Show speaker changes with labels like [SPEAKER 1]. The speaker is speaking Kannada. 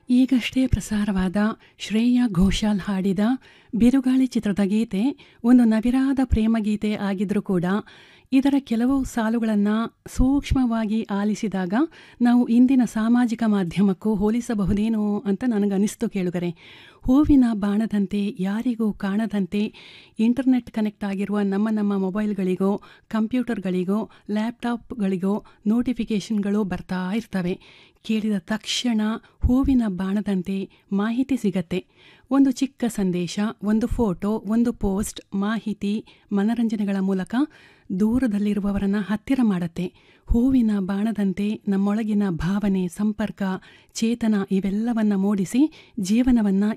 [SPEAKER 1] ಈಗಷ್ಟೇ ಪ್ರಸಾರವಾದ ಶ್ರೇಯಾ ಘೋಷಾಲ್ ಹಾಡಿದ ಬಿರುಗಾಳಿ ಚಿತ್ರದ ಗೀತೆ ಒಂದು ನವಿರಾದ ಪ್ರೇಮಗೀತೆ ಆಗಿದ್ರೂ ಕೂಡ ಇದರ ಕೆಲವು ಸಾಲುಗಳನ್ನು ಸೂಕ್ಷ್ಮವಾಗಿ ಆಲಿಸಿದಾಗ ನಾವು ಇಂದಿನ ಸಾಮಾಜಿಕ ಮಾಧ್ಯಮಕ್ಕೂ ಹೋಲಿಸಬಹುದೇನೋ ಅಂತ ನನಗನಿಸ್ತು ಕೇಳುಗರೆ ಹೂವಿನ ಬಾಣದಂತೆ ಯಾರಿಗೂ ಕಾಣದಂತೆ ಇಂಟರ್ನೆಟ್ ಕನೆಕ್ಟ್ ಆಗಿರುವ ನಮ್ಮ ನಮ್ಮ ಮೊಬೈಲ್ಗಳಿಗೋ ಕಂಪ್ಯೂಟರ್ಗಳಿಗೋ ಲ್ಯಾಪ್ಟಾಪ್ಗಳಿಗೋ ನೋಟಿಫಿಕೇಷನ್ಗಳು ಬರ್ತಾ ಇರ್ತವೆ ಕೇಳಿದ ತಕ್ಷಣ ಹೂವಿನ ಬಾಣದಂತೆ ಮಾಹಿತಿ ಸಿಗತ್ತೆ ಒಂದು ಚಿಕ್ಕ ಸಂದೇಶ ಒಂದು ಫೋಟೋ ಒಂದು ಪೋಸ್ಟ್ ಮಾಹಿತಿ ಮನರಂಜನೆಗಳ ಮೂಲಕ ದೂರದಲ್ಲಿರುವವರನ್ನ ಹತ್ತಿರ ಮಾಡತ್ತೆ ಹೂವಿನ ಬಾಣದಂತೆ ನಮ್ಮೊಳಗಿನ ಭಾವನೆ ಸಂಪರ್ಕ ಚೇತನ ಇವೆಲ್ಲವನ್ನ ಮೂಡಿಸಿ ಜೀವನವನ್ನ